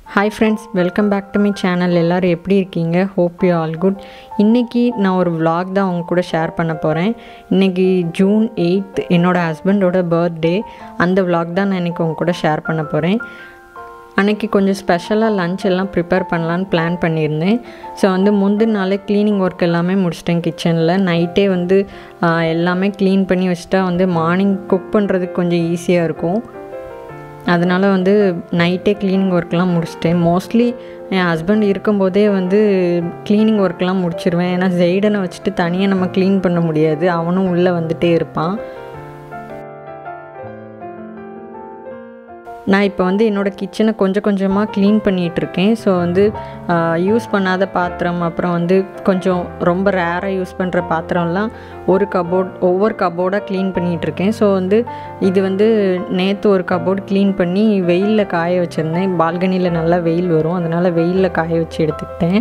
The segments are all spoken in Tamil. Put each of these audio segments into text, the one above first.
hi friends welcome back to my channel எல்லோரும் எப்படி இருக்கீங்க ஹோப் யூ ஆல் குட் இன்றைக்கி நான் ஒரு vlog தான் உங்க கூட ஷேர் பண்ண போகிறேன் இன்றைக்கி ஜூன் எயித் என்னோடய ஹஸ்பண்டோட பர்த்டே அந்த vlog தான் நான் இன்றைக்கி உங்க கூட ஷேர் பண்ண போகிறேன் அன்றைக்கி கொஞ்சம் ஸ்பெஷலாக லஞ்ச் எல்லாம் ப்ரிப்பேர் பண்ணலான்னு பிளான் பண்ணியிருந்தேன் ஸோ வந்து முந்தின நாளே க்ளீனிங் ஒர்க் எல்லாமே முடிச்சிட்டேன் கிச்சனில் நைட்டே வந்து ஆஹ், எல்லாமே க்ளீன் பண்ணி வச்சுட்டா வந்து மார்னிங் குக் பண்ணுறதுக்கு கொஞ்சம் ஈஸியாக இருக்கும் அதனால் வந்து நைட்டே க்ளீனிங் ஒர்க்லாம் முடிச்சிட்டேன் மோஸ்ட்லி என் ஹஸ்பண்ட் இருக்கும்போதே வந்து க்ளீனிங் ஒர்க்லாம் முடிச்சிருவேன் ஏன்னா ஜெய்டனை வச்சுட்டு தனியாக நம்ம க்ளீன் பண்ண முடியாது அவனும் உள்ளே வந்துட்டே இருப்பான் நான் இப்போ வந்து என்னோடய கிச்சனை கொஞ்சம் கொஞ்சமாக க்ளீன் பண்ணிகிட்ருக்கேன் ஸோ வந்து யூஸ் பண்ணாத பாத்திரம் அப்புறம் வந்து கொஞ்சம் ரொம்ப ரேராக யூஸ் பண்ணுற பாத்திரம்லாம் ஒரு கபோர்ட் ஒவ்வொரு கபோர்டாக க்ளீன் பண்ணிகிட்ருக்கேன் ஸோ வந்து இது வந்து நேற்று ஒரு கபோர்டு க்ளீன் பண்ணி வெயிலில் காய வச்சுருந்தேன் பால்கனியில் நல்லா வெயில் வரும் அதனால் வெயிலில் காய வச்சு எடுத்துக்கிட்டேன்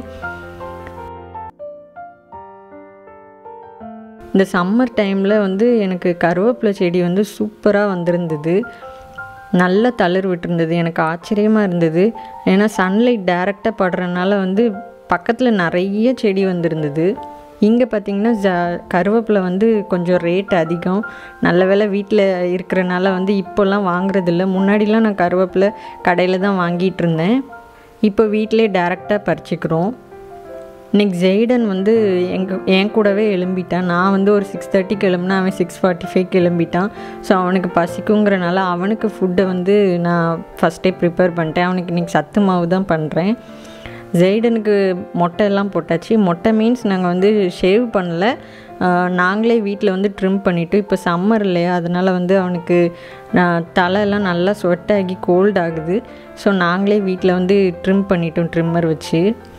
இந்த சம்மர் டைமில் வந்து எனக்கு கருவேப்பிலை செடி வந்து சூப்பராக வந்திருந்தது நல்ல தளிர் விட்டுருந்தது எனக்கு ஆச்சரியமாக இருந்தது ஏன்னா சன்லைட் டைரெக்டாக படுறதுனால வந்து பக்கத்தில் நிறைய செடி வந்திருந்தது இங்கே பார்த்தீங்கன்னா ஜ கருவேப்பிலை வந்து கொஞ்சம் ரேட் அதிகம் நல்ல வேளை வீட்டில் இருக்கிறனால வந்து இப்போல்லாம் வாங்குறதில்ல முன்னாடிலாம் நான் கருவேப்பிலை கடையில் தான் வாங்கிட்டு இருந்தேன் இப்போ வீட்டிலே டேரெக்டாக பறிச்சுக்கிறோம் இன்னைக்கு ஜெய்டன் வந்து எங்க என் கூடவே எழும்பிட்டான் நான் வந்து ஒரு சிக்ஸ் தேர்ட்டிக்கு எழும்பினா அவன் சிக்ஸ் ஃபார்ட்டி ஃபைவ் கிளம்பிட்டான் ஸோ அவனுக்கு பசிக்குங்கிறனால அவனுக்கு ஃபுட்டை வந்து நான் ஃபஸ்ட்டே ப்ரிப்பேர் பண்ணிட்டேன் அவனுக்கு இன்றைக்கி சத்து மாவு தான் பண்ணுறேன் ஜெய்டனுக்கு மொட்டை எல்லாம் போட்டாச்சு மொட்டை மீன்ஸ் நாங்கள் வந்து ஷேவ் பண்ணல ஆஹ் நாங்களே வீட்டில் வந்து ட்ரிம் பண்ணிவிட்டு இப்போ சம்மர் இல்லையா அதனால் வந்து அவனுக்கு நான் தலையெல்லாம் நல்லா ஸ்வெட் ஆகி கோல்ட் ஆகுது ஸோ நாங்களே வீட்டில் வந்து ட்ரிம் பண்ணிட்டோம் ட்ரிம்மர் வச்சு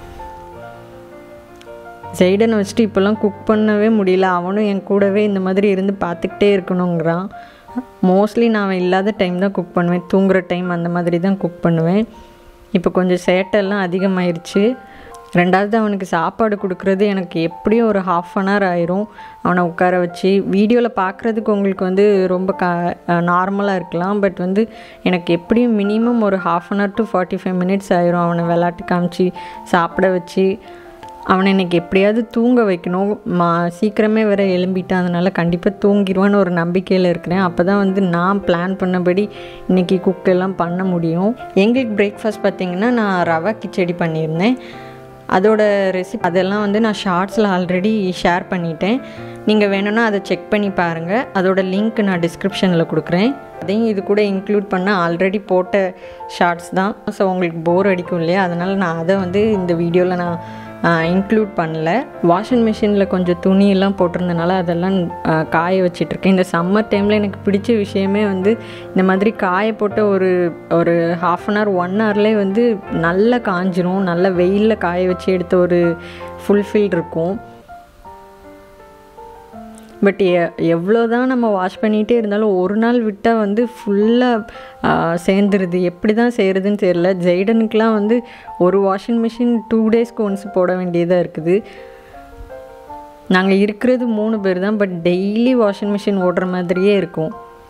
ஜெய்டனை வச்சுட்டு இப்போல்லாம் குக் பண்ணவே முடியல அவனும் என் கூடவே இந்த மாதிரி இருந்து பார்த்துக்கிட்டே இருக்கணுங்கிறான் மோஸ்ட்லி நான் அவன் இல்லாத டைம் தான் குக் பண்ணுவேன் தூங்குற டைம் அந்த மாதிரி தான் குக் பண்ணுவேன் இப்போ கொஞ்சம் சேட்டெல்லாம் அதிகமாயிருச்சு ரெண்டாவது அவனுக்கு சாப்பாடு கொடுக்குறது எனக்கு எப்படியும் ஒரு ஹாஃப் அன் ஹவர் ஆயிரும் அவனை உட்கார வச்சு வீடியோவில் பார்க்குறதுக்கு உங்களுக்கு வந்து ரொம்ப க நார்மலாக இருக்கலாம் பட் வந்து எனக்கு எப்படியும் மினிமம் ஒரு half an hour to forty five minutes ஆயிரும் அவனை விளாட்டு காமிச்சு சாப்பிட வச்சு அவனை இன்னைக்கு எப்படியாவது தூங்க வைக்கணும் மா சீக்கிரமே வேற எழும்பிட்டான் அதனால கண்டிப்பாக தூங்கிடுவான்னு ஒரு நம்பிக்கையில் இருக்கிறேன் அப்போ தான் வந்து நான் பிளான் பண்ணபடி இன்னைக்கு குக் எல்லாம் பண்ண முடியும் எங்களுக்கு பிரேக்ஃபாஸ்ட் பார்த்தீங்கன்னா நான் ரவா கிச்சடி பண்ணியிருந்தேன் அதோட ரெசிபி அதெல்லாம் வந்து நான் ஷார்ட்ஸில் ஆல்ரெடி ஷேர் பண்ணிட்டேன் நீங்கள் வேணும்னா அதை செக் பண்ணி பாருங்கள் அதோட லிங்க் நான் டிஸ்கிரிப்ஷனில் கொடுக்குறேன் அதையும் இது கூட இன்க்ளூட் பண்ண ஆல்ரெடி போட்ட ஷார்ட்ஸ் தான் ஸோ உங்களுக்கு போர் அடிக்கும் இல்லையா அதனால் நான் அதை வந்து இந்த வீடியோவில் நான் இன்க்ளூட் பண்ணல வாஷிங் மிஷினில் கொஞ்சம் துணியெல்லாம் போட்டிருந்தனால அதெல்லாம் ஆஹ், காய வச்சிட்ருக்கேன் இந்த சம்மர் டைமில் எனக்கு பிடிச்ச விஷயமே வந்து இந்த மாதிரி காய போட்ட ஒரு ஒரு ஹாஃப் அன் ஹவர் ஒன் ஹவர்லேயே வந்து நல்லா காஞ்சிரும் நல்லா வெயிலில் காய வச்சு எடுத்த ஒரு ஃபுல்ஃபில் இருக்கும் பட் எ எவ்வளோ தான் நம்ம வாஷ் பண்ணிகிட்டே இருந்தாலும் ஒரு நாள் விட்டால் வந்து ஃபுல்லாக சேர்ந்துருது எப்படி தான் செய்கிறதுன்னு தெரியல ஜெய்டனுக்குலாம் வந்து ஒரு வாஷிங் மிஷின் டூ டேஸ்க்கு ஒன்ஸ் போட வேண்டியதாக இருக்குது நாங்கள் இருக்கிறது மூணு பேர் தான் பட் டெய்லி வாஷிங் மிஷின் ஓடுற மாதிரியே இருக்கும்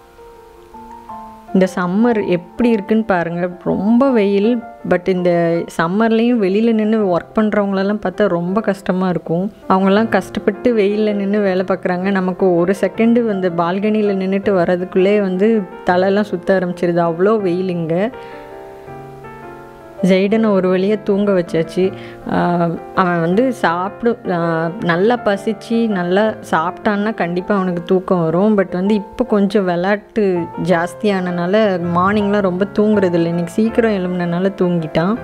இந்த சம்மர் எப்படி இருக்குன்னு பாருங்கள் ரொம்ப வெயில் பட் இந்த சம்மர்லேயும் வெளியில் நின்று ஒர்க் பண்ணுறவங்களெல்லாம் பார்த்தா ரொம்ப கஷ்டமாக இருக்கும் அவங்கெல்லாம் கஷ்டப்பட்டு வெயிலில் நின்று வேலை பார்க்குறாங்க நமக்கு ஒரு செகண்டு அந்த பால்கனியில் நின்றுட்டு வர்றதுக்குள்ளே வந்து தலையெல்லாம் சுற்ற ஆரம்பிச்சிருது அவ்வளோ வெயில் இங்கே ஜெய்டனை ஒரு வழியாக தூங்க வச்சாச்சு ஆஹ் அவன் வந்து சாப்பிடு ஆஹ் நல்லா பசிச்சு நல்லா சாப்பிட்டான்னா கண்டிப்பாக அவனுக்கு தூக்கம் வரும் பட் வந்து இப்போ கொஞ்சம் விளாட்டு ஜாஸ்தியானனால மார்னிங்லாம் ரொம்ப தூங்குறது இல்லை இன்றைக்கி சீக்கிரம் எழும்புனனால தூங்கிட்டான்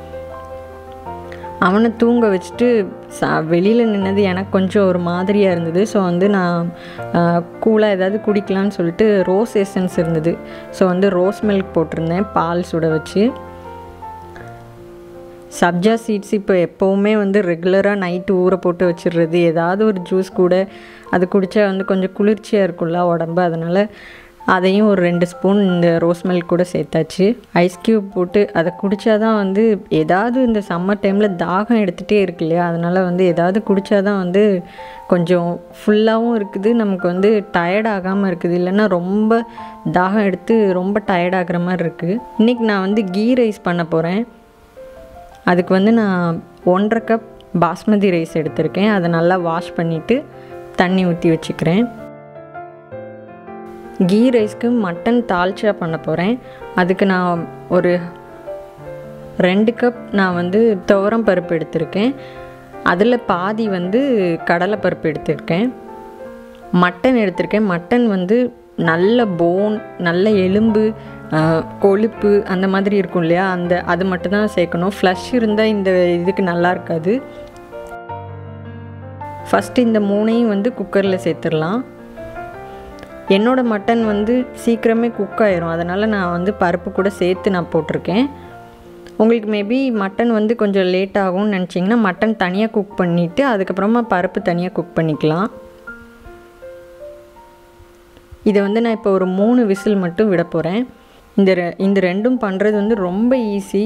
அவனை தூங்க வச்சுட்டு சா வெளியில் நின்னது எனக்கு கொஞ்சம் ஒரு மாதிரியாக இருந்தது ஸோ வந்து நான் கூலாக ஏதாவது குடிக்கலான்னு சொல்லிட்டு ரோஸ் எசன்ஸ் இருந்தது ஸோ வந்து ரோஸ் மில்க் போட்டிருந்தேன் பால் சுட வச்சு சப்ஜா சீட்ஸ் இப்போ எப்போவுமே வந்து ரெகுலராக நைட்டு ஊற போட்டு வச்சிடுறது ஏதாவது ஒரு ஜூஸ் கூட அது குடித்தா வந்து கொஞ்சம் குளிர்ச்சியாக இருக்கும்ல உடம்பு அதனால் அதையும் ஒரு ரெண்டு ஸ்பூன் இந்த ரோஸ் மில்க் கூட சேர்த்தாச்சு ஐஸ் க்யூப் போட்டு அதை குடித்தா தான் வந்து ஏதாவது இந்த சம்மர் டைமில் தாகம் எடுத்துகிட்டே இருக்கு இல்லையா அதனால் வந்து ஏதாவது குடித்தா தான் வந்து கொஞ்சம் ஃபுல்லாகவும் இருக்குது நமக்கு வந்து டயர்ட் ஆகாமல் இருக்குது இல்லைன்னா ரொம்ப தாகம் எடுத்து ரொம்ப டயர்ட் ஆகுற மாதிரி இருக்குது இன்றைக்கி நான் வந்து கீ ரைஸ் பண்ண போகிறேன் அதுக்கு வந்து நான் ஒன்றரை கப் பாஸ்மதி ரைஸ் எடுத்திருக்கேன் அதை நல்லா வாஷ் பண்ணிவிட்டு தண்ணி ஊற்றி வச்சுக்கிறேன் கீ ரைஸ்க்கு மட்டன் தால்ச்சா பண்ண போகிறேன் அதுக்கு நான் ஒரு ரெண்டு கப் நான் வந்து துவரம் பருப்பு எடுத்திருக்கேன் அதில் பாதி வந்து கடலை பருப்பு எடுத்திருக்கேன் மட்டன் எடுத்திருக்கேன் மட்டன் வந்து நல்ல போன் நல்ல எலும்பு ஆஹ், கொழுப்பு அந்த மாதிரி இருக்கும் இல்லையா அந்த அது மட்டும் தான் சேர்க்கணும் ஃப்ளஷ் இருந்தால் இந்த இதுக்கு நல்லா இருக்காது ஃபஸ்ட்டு இந்த மூணையும் வந்து குக்கரில் சேர்த்துடலாம் என்னோட மட்டன் வந்து சீக்கிரமே குக் ஆயிரும் அதனால் நான் வந்து பருப்பு கூட சேர்த்து நான் போட்டிருக்கேன் உங்களுக்கு மேபி மட்டன் வந்து கொஞ்சம் லேட் ஆகும்னு நினச்சிங்கன்னா மட்டன் தனியாக குக் பண்ணிவிட்டு அதுக்கப்புறமா பருப்பு தனியாக குக் பண்ணிக்கலாம் இதை வந்து நான் இப்போ ஒரு மூணு விசில் மட்டும் விட போகிறேன் இந்த ரெ- இந்த ரெண்டும் பண்ணுறது வந்து ரொம்ப ஈஸி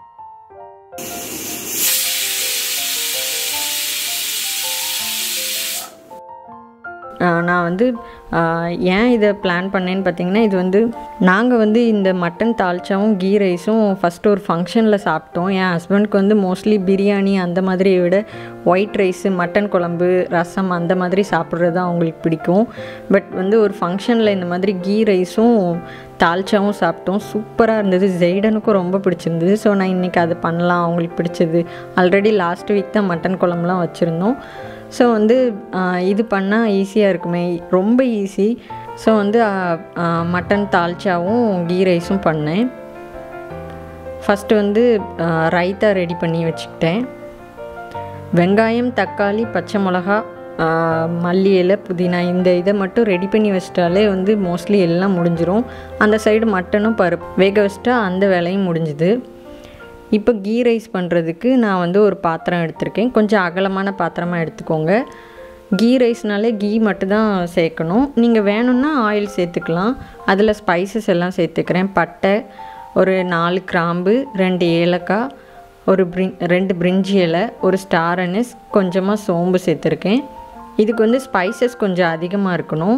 ஆஹ் நான் வந்து ஆஹ் ஏன் இதை பிளான் பண்ணேன்னு பார்த்தீங்கன்னா இது வந்து நாங்கள் வந்து இந்த மட்டன் தால்ச்சாவும் கீ ரைஸும் ஃபஸ்ட்டு ஒரு ஃபங்க்ஷனில் சாப்பிட்டோம் என் ஹஸ்பண்ட்க்கு வந்து மோஸ்ட்லி பிரியாணி அந்த மாதிரியை விட ஒயிட் ரைஸு மட்டன் குழம்பு ரசம் அந்த மாதிரி சாப்பிட்றது தான் அவங்களுக்கு பிடிக்கும் பட் வந்து ஒரு ஃபங்க்ஷனில் இந்த மாதிரி கீ ரைஸும் தால்ச்சாவும் சாப்பிட்டோம் சூப்பராக இருந்தது ஜெய்டனுக்கும் ரொம்ப பிடிச்சிருந்தது ஸோ நான் இன்றைக்கி அது பண்ணலாம் அவங்களுக்கு பிடிச்சது ஆல்ரெடி லாஸ்ட் வீக் தான் மட்டன் குழம்புலாம் வச்சுருந்தோம் ஸோ வந்து ஆஹ், இது பண்ணால் ஈஸியாக இருக்குமே ரொம்ப ஈஸி ஸோ வந்து ஆஹ், ஆஹ், மட்டன் தால்ச்சாவும் கீ ரைஸும் பண்ணேன் ஃபஸ்ட்டு வந்து ஆஹ், ரைத்தா ரெடி பண்ணி வச்சுக்கிட்டேன் வெங்காயம் தக்காளி பச்சை மிளகா ஆஹ், மல்லி இலை புதினா இந்த இதை மட்டும் ரெடி பண்ணி வச்சிட்டாலே வந்து மோஸ்ட்லி எல்லாம் முடிஞ்சிரும் அந்த சைடு மட்டனும் பருப்பு வேக வச்சிட்டா அந்த வேலையும் முடிஞ்சுது இப்போ கீ ரைஸ் பண்ணுறதுக்கு நான் வந்து ஒரு பாத்திரம் எடுத்திருக்கேன் கொஞ்சம் அகலமான பாத்திரமாக எடுத்துக்கோங்க கீ ரைஸ்னாலே கீ மட்டும்தான் சேர்க்கணும் நீங்கள் வேணும்னா ஆயில் சேர்த்துக்கலாம் அதில் ஸ்பைசஸ் எல்லாம் சேர்த்துக்கிறேன் பட்டை ஒரு நாலு கிராம்பு ரெண்டு ஏலக்காய் ஒரு பிரி ரெண்டு பிரிஞ்சி இலை ஒரு ஸ்டார் அனிஸ் கொஞ்சமாக சோம்பு சேர்த்துருக்கேன் இதுக்கு வந்து ஸ்பைசஸ் கொஞ்சம் அதிகமாக இருக்கணும்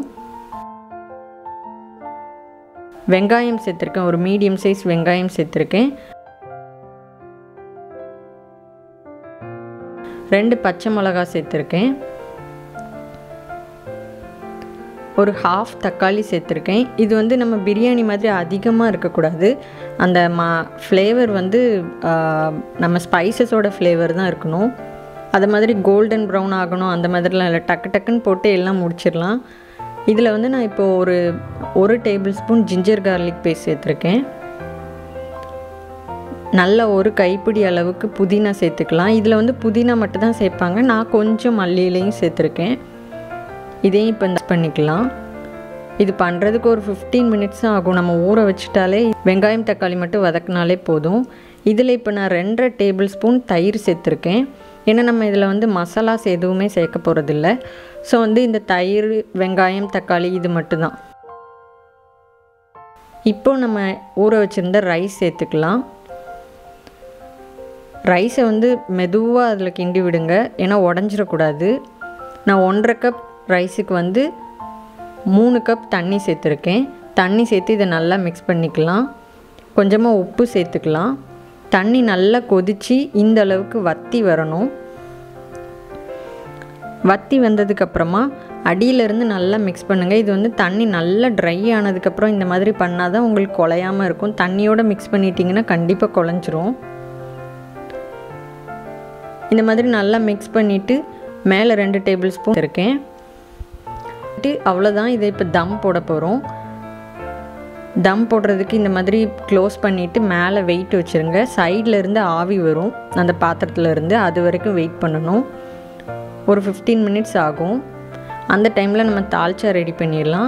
வெங்காயம் சேர்த்துருக்கேன் ஒரு மீடியம் சைஸ் வெங்காயம் சேர்த்துருக்கேன் ரெண்டு பச்சை மிளகா சேர்த்துருக்கேன் ஒரு ஹாஃப் தக்காளி சேர்த்துருக்கேன் இது வந்து நம்ம பிரியாணி மாதிரி அதிகமாக இருக்கக்கூடாது அந்த மா ஃப்ளேவர் வந்து ஆஹ், நம்ம ஸ்பைசஸோட ஃப்ளேவர் தான் இருக்கணும் அது மாதிரி கோல்டன் ப்ரௌன் ஆகணும் அந்த மாதிரிலாம் இல்லை டக்கு டக்குன்னு போட்டு எல்லாம் முடிச்சிடலாம் இதில் வந்து நான் இப்போ ஒரு ஒரு tablespoon ginger garlic paste சேர்த்துருக்கேன் நல்ல ஒரு கைப்பிடி அளவுக்கு புதினா சேர்த்துக்கலாம் இதில் வந்து புதினா மட்டும் தான் சேர்ப்பாங்க நான் கொஞ்சம் மல்லியிலையும் சேர்த்துருக்கேன் இதையும் இப்போ மிக்ஸ் பண்ணிக்கலாம் இது பண்ணுறதுக்கு ஒரு ஃபிஃப்டீன் மினிட்ஸ் தான் ஆகும் நம்ம ஊற வச்சுட்டாலே வெங்காயம் தக்காளி மட்டும் வதக்கினாலே போதும் இதில் இப்போ நான் ரெண்டரை டேபிள் ஸ்பூன் தயிர் சேர்த்துருக்கேன் ஏன்னா நம்ம இதில் வந்து மசாலாஸ் எதுவுமே சேர்க்க போகிறதில்ல ஸோ வந்து இந்த தயிர் வெங்காயம் தக்காளி இது மட்டும்தான் இப்போ நம்ம ஊற வச்சுருந்த ரைஸ் சேர்த்துக்கலாம் ரைஸை வந்து மெதுவாக அதில் கிண்டி விடுங்க ஏன்னா உடஞ்சிடக்கூடாது நான் ஒன்றரை கப் ரைஸுக்கு வந்து மூணு கப் தண்ணி சேர்த்துருக்கேன் தண்ணி சேர்த்து இதை நல்லா மிக்ஸ் பண்ணிக்கலாம் கொஞ்சமாக உப்பு சேர்த்துக்கலாம் தண்ணி நல்லா கொதித்து இந்த அளவுக்கு வத்தி வரணும் வத்தி வந்ததுக்கப்புறமா அடியிலேருந்து நல்லா மிக்ஸ் பண்ணுங்கள் இது வந்து தண்ணி நல்லா ட்ரை ஆனதுக்கப்புறம் இந்த மாதிரி பண்ணால் தான் உங்களுக்கு குலையாமல் இருக்கும் தண்ணியோடு மிக்ஸ் பண்ணிட்டீங்கன்னா கண்டிப்பாக குழஞ்சிரும் இந்த மாதிரி நல்லா மிக்ஸ் பண்ணிவிட்டு மேலே ரெண்டு டேபிள் ஸ்பூன் இருக்கேன் அவ்வளோதான் இதை இப்போ தம் போட போகிறோம் தம் போடுறதுக்கு இந்த மாதிரி க்ளோஸ் பண்ணிவிட்டு மேலே வெயிட் வச்சுருங்க சைடில் இருந்து ஆவி வரும் அந்த பாத்திரத்துல இருந்து அது வரைக்கும் வெயிட் பண்ணணும் ஒரு ஃபிஃப்டீன் மினிட்ஸ் ஆகும் அந்த டைமில் நம்ம தால்ச்சா ரெடி பண்ணிடலாம்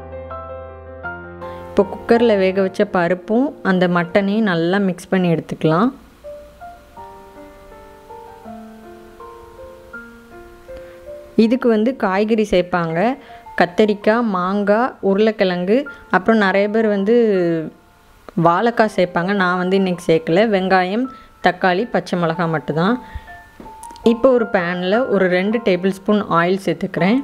இப்போ குக்கரில் வேக வச்ச பருப்பும் அந்த மட்டனையும் நல்லா மிக்ஸ் பண்ணி எடுத்துக்கலாம் இதுக்கு வந்து காய்கறி சேர்ப்பாங்க கத்தரிக்காய் மாங்காய் உருளைக்கிழங்கு அப்புறம் நிறைய பேர் வந்து வாழைக்காய் சேர்ப்பாங்க நான் வந்து இன்றைக்கி சேர்க்கல வெங்காயம் தக்காளி பச்சை மிளகாய் மட்டும்தான் இப்போ ஒரு பேனில் ஒரு ரெண்டு டேபிள் ஸ்பூன் ஆயில் சேர்த்துக்கிறேன்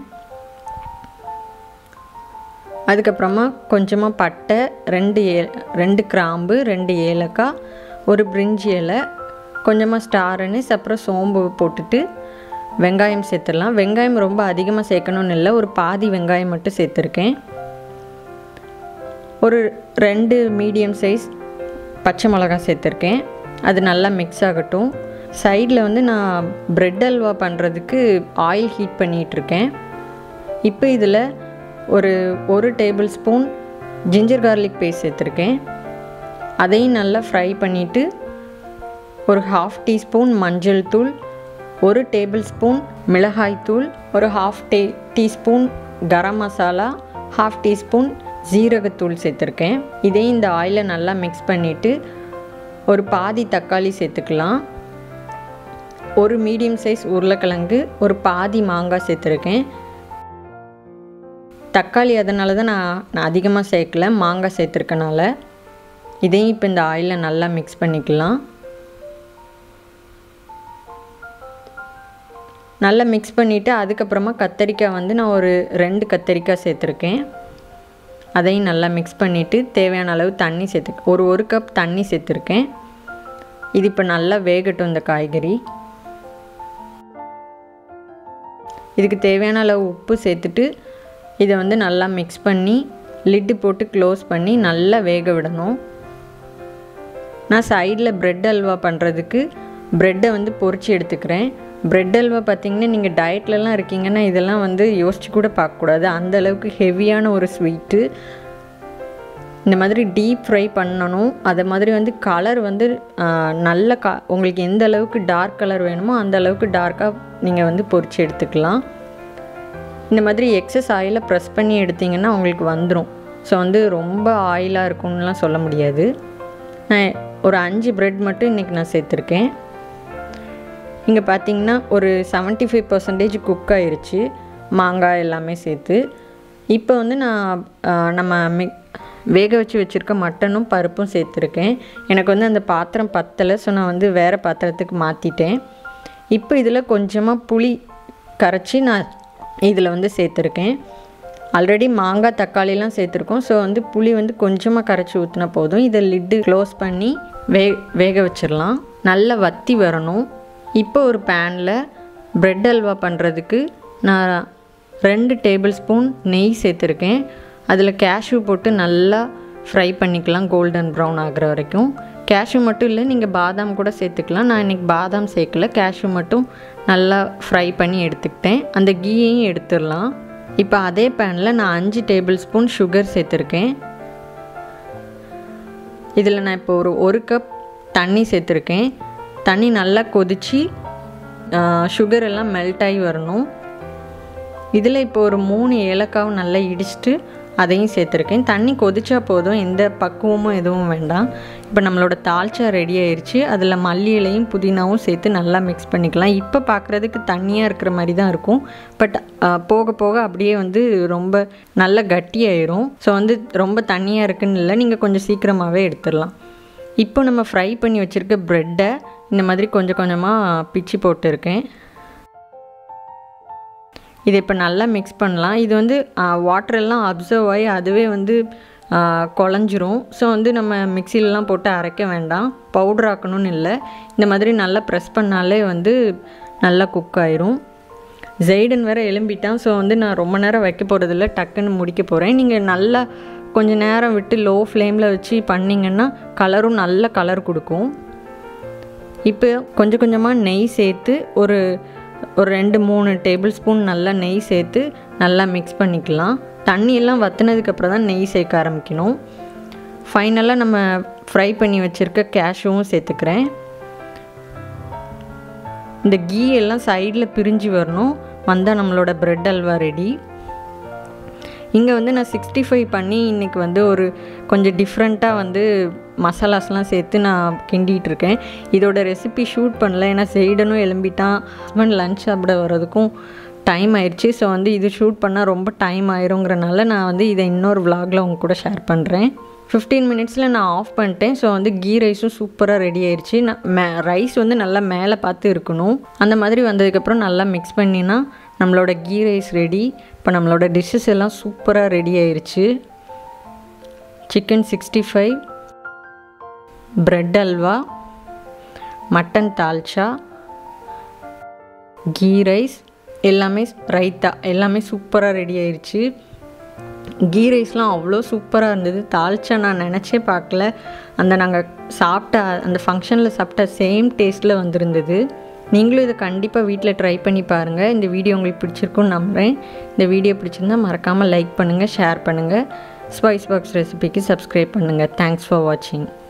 அதுக்கப்புறமா கொஞ்சமாக பட்டை ரெண்டு ஏ ரெண்டு கிராம்பு ரெண்டு ஏலக்காய் ஒரு பிரிஞ்சி இலை கொஞ்சமாக ஸ்டார் அனிஸ் அப்புறம் சோம்பு போட்டுட்டு வெங்காயம் சேர்த்துடலாம் வெங்காயம் ரொம்ப அதிகமாக சேர்க்கணும்னு இல்லை ஒரு பாதி வெங்காயம் மட்டும் சேர்த்துருக்கேன் ஒரு ரெண்டு மீடியம் சைஸ் பச்சை மிளகாய் சேர்த்துருக்கேன் அது நல்லா மிக்ஸ் ஆகட்டும் சைடில் வந்து நான் ப்ரெட் அல்வா பண்ணுறதுக்கு ஆயில் ஹீட் பண்ணிகிட்ருக்கேன் இப்போ இதில் ஒரு ஒரு tablespoon ginger garlic paste சேர்த்துருக்கேன் அதையும் நல்லா ஃப்ரை பண்ணிவிட்டு ஒரு ஹாஃப் டீஸ்பூன் மஞ்சள் தூள் ஒரு டேபிள் ஸ்பூன் மிளகாய் தூள் ஒரு ஹாஃப் டே teaspoon garam masala half teaspoon ஜீரகத்தூள் சேர்த்துருக்கேன் இதையும் இந்த ஆயிலை நல்லா மிக்ஸ் பண்ணிவிட்டு ஒரு பாதி தக்காளி சேர்த்துக்கலாம் ஒரு மீடியம் சைஸ் உருளைக்கிழங்கு ஒரு பாதி மாங்காய் சேர்த்துருக்கேன் தக்காளி அதனால தான் நான் நான் அதிகமாக சேர்க்கல மாங்காய் சேர்த்துருக்கனால இதையும் இப்போ இந்த ஆயிலில் நல்லா மிக்ஸ் பண்ணிக்கலாம் நல்லா மிக்ஸ் பண்ணிவிட்டு அதுக்கப்புறமா கத்தரிக்காய் வந்து நான் ஒரு ரெண்டு கத்தரிக்காய் சேர்த்துருக்கேன் அதையும் நல்லா மிக்ஸ் பண்ணிவிட்டு தேவையான அளவு தண்ணி சேர்த்து ஒரு ஒரு கப் தண்ணி சேர்த்துருக்கேன் இது இப்போ நல்லா வேகட்டும் இந்த காய்கறி இதுக்கு தேவையான அளவு உப்பு சேர்த்துட்டு இதை வந்து நல்லா மிக்ஸ் பண்ணி லிட்டு போட்டு க்ளோஸ் பண்ணி நல்லா வேக விடணும் நான் சைடில் ப்ரெட் அல்வா பண்ணுறதுக்கு ப்ரெட்டை வந்து பொறிச்சு எடுத்துக்கிறேன் ப்ரெட் அல்வா பார்த்திங்கன்னா நீங்கள் டயட்லலாம் இருக்கீங்கன்னா இதெல்லாம் வந்து யோசிச்சு கூட பார்க்கக்கூடாது அந்த அளவுக்கு ஹெவியான ஒரு ஸ்வீட்டு இந்த மாதிரி டீப் ஃப்ரை பண்ணணும் அதை மாதிரி வந்து கலர் வந்து நல்ல க உங்களுக்கு எந்த அளவுக்கு டார்க் கலர் வேணுமோ அந்த அளவுக்கு டார்க்காக நீங்கள் வந்து பொறிச்சு எடுத்துக்கலாம் இந்த மாதிரி எக்ஸஸ் ஆயிலை ப்ரெஸ் பண்ணி எடுத்திங்கன்னா உங்களுக்கு வந்துடும் ஸோ வந்து ரொம்ப ஆயிலாக இருக்கும்னுலாம் சொல்ல முடியாது நான் ஒரு அஞ்சு ப்ரெட் மட்டும் இன்றைக்கி நான் சேர்த்துருக்கேன் இங்கே பார்த்தீங்கன்னா ஒரு செவன்ட்டி ஃபைவ் பர்சன்டேஜ் குக் ஆயிருச்சு மாங்காய் எல்லாமே சேர்த்து இப்போ வந்து நான் நம்ம மிக் வேக வச்சு வச்சுருக்க மட்டனும் பருப்பும் சேர்த்துருக்கேன் எனக்கு வந்து அந்த பாத்திரம் பத்தலை ஸோ நான் வந்து வேறு பாத்திரத்துக்கு மாற்றிட்டேன் இப்போ இதில் கொஞ்சமாக புளி கரைச்சி நான் இதில் வந்து சேர்த்துருக்கேன் ஆல்ரெடி மாங்காய் தக்காளிலாம் சேர்த்துருக்கோம் ஸோ வந்து புளி வந்து கொஞ்சமாக கரைச்சி ஊற்றினா போதும் இதை லிட்டு க்ளோஸ் பண்ணி வே வேக வச்சிடலாம் நல்லா வத்தி வரணும் இப்போ ஒரு பேனில் ப்ரெட் அல்வா பண்ணுறதுக்கு நான் ரெண்டு டேபிள் ஸ்பூன் நெய் சேர்த்துருக்கேன் அதில் கேஷ்யூ போட்டு நல்லா ஃப்ரை பண்ணிக்கலாம் கோல்டன் ப்ரௌன் ஆகிற வரைக்கும் கேஷ்யூ மட்டும் இல்லை நீங்கள் பாதாம் கூட சேர்த்துக்கலாம் நான் இன்றைக்கி பாதாம் சேர்க்கல கேஷ்யூ மட்டும் நல்லா ஃப்ரை பண்ணி எடுத்துக்கிட்டேன் அந்த கீயையும் எடுத்துடலாம் இப்போ அதே பேனில் நான் அஞ்சு டேபிள் ஸ்பூன் சுகர் சேர்த்துருக்கேன் இதில் நான் இப்போ ஒரு ஒரு கப் தண்ணி சேர்த்துருக்கேன் தண்ணி நல்லா கொதித்து சுகர் எல்லாம் மெல்ட் ஆகி வரணும் இதில் இப்போ ஒரு மூணு ஏலக்காவும் நல்லா இடிச்சிட்டு அதையும் சேர்த்துருக்கேன் தண்ணி கொதிச்சா போதும் எந்த பக்குவமும் எதுவும் வேண்டாம் இப்போ நம்மளோட தால்ச்சா ரெடி ஆயிடுச்சு அதில் மல்லி இலையும் புதினாவும் சேர்த்து நல்லா மிக்ஸ் பண்ணிக்கலாம் இப்போ பார்க்குறதுக்கு தண்ணியாக இருக்கிற மாதிரி தான் இருக்கும் பட் போக போக அப்படியே வந்து ரொம்ப நல்ல கட்டியாயிரும் ஸோ வந்து ரொம்ப தண்ணியாக இருக்குன்னு இல்லை நீங்கள் கொஞ்சம் சீக்கிரமாகவே எடுத்துடலாம் இப்போ நம்ம ஃப்ரை பண்ணி வச்சுருக்க ப்ரெட்டை இந்த மாதிரி கொஞ்சம் கொஞ்சமாக பிச்சு போட்டுருக்கேன் இதை இப்போ நல்லா மிக்ஸ் பண்ணலாம் இது வந்து வாட்டரெல்லாம் அப்சர்வ் ஆகி அதுவே வந்து குழஞ்சிரும் ஸோ வந்து நம்ம மிக்சிலலாம் போட்டு அரைக்க வேண்டாம் பவுடர் ஆக்கணும்னு இல்லை இந்த மாதிரி நல்லா ப்ரெஸ் பண்ணாலே வந்து நல்லா குக் ஆயிரும் ஜெய்டன் வேறு எலும்பிட்டான் ஸோ வந்து நான் ரொம்ப நேரம் வைக்க போகிறதில்ல டக்குன்னு முடிக்க போகிறேன் நீங்கள் நல்லா கொஞ்சம் நேரம் விட்டு லோ ஃப்ளேமில் வச்சு பண்ணிங்கன்னா கலரும் நல்ல கலர் கொடுக்கும் இப்போ கொஞ்சம் கொஞ்சமாக நெய் சேர்த்து ஒரு ஒரு ரெண்டு மூணு டேபிள் ஸ்பூன் நல்லா நெய் சேர்த்து நல்லா மிக்ஸ் பண்ணிக்கலாம் தண்ணியெல்லாம் வற்றினதுக்கப்புறம் தான் நெய் சேர்க்க ஆரம்பிக்கணும் ஃபைனலாக நம்ம ஃப்ரை பண்ணி வச்சுருக்க கேஷ்யூவும் சேர்த்துக்கிறேன் இந்த கீ எல்லாம் சைடில் பிரிஞ்சு வரணும் வந்தால் நம்மளோட ப்ரெட் அல்வா ரெடி இங்கே வந்து நான் சிக்ஸ்டி ஃபைவ் பண்ணி இன்றைக்கி வந்து ஒரு கொஞ்சம் டிஃப்ரெண்ட்டாக வந்து மசாலாஸ்லாம் சேர்த்து நான் கிண்டிகிட்டு இருக்கேன் இதோட ரெசிபி ஷூட் பண்ணல ஏன்னா செய்டனும் எலும்பிட்டான் ஹஸ்பண்ட் லன்ச் சாப்பிட வர்றதுக்கும் டைம் ஆயிடுச்சு ஸோ வந்து இது ஷூட் பண்ணால் ரொம்ப டைம் ஆயிருங்கிறனால நான் வந்து இதை இன்னொரு விலாகில் உங்க கூட ஷேர் பண்ணுறேன் ஃபிஃப்டீன் மினிட்ஸில் நான் ஆஃப் பண்ணிட்டேன் ஸோ வந்து கீ ரைஸும் சூப்பராக ரெடி ஆயிடுச்சு நான் மே ரைஸ் வந்து நல்லா மேலே பார்த்து இருக்கணும் அந்த மாதிரி வந்ததுக்கப்புறம் நல்லா மிக்ஸ் பண்ணினா நம்மளோட கீ ரைஸ் ரெடி இப்போ நம்மளோட டிஷ்ஷஸ் எல்லாம் சூப்பராக ரெடி ஆயிடுச்சு chicken sixty five bread halwa mutton dalcha ghee rice எல்லாமே ரைத்தா எல்லாமே சூப்பராக ரெடி ஆயிடுச்சு கீ ரைஸ்லாம் அவ்வளோ சூப்பராக இருந்தது தால்ச்சா நான் நினச்சே பார்க்கல அந்த நாங்கள் சாப்பிட்ட அந்த ஃபங்க்ஷனில் சாப்பிட்ட சேம் டேஸ்ட்டில் வந்திருந்தது நீங்களும் இதை கண்டிப்பாக வீட்டில் ட்ரை பண்ணி பாருங்கள் இந்த வீடியோ உங்களுக்கு பிடிச்சிருக்குன்னு நம்புகிறேன் இந்த வீடியோ பிடிச்சிருந்தா மறக்காமல் லைக் பண்ணுங்கள் ஷேர் பண்ணுங்கள் ஸ்பைஸ் பாக்ஸ் ரெசிபிக்கு சப்ஸ்கிரைப் பண்ணுங்கள் தேங்க்ஸ் ஃபார் வாட்சிங்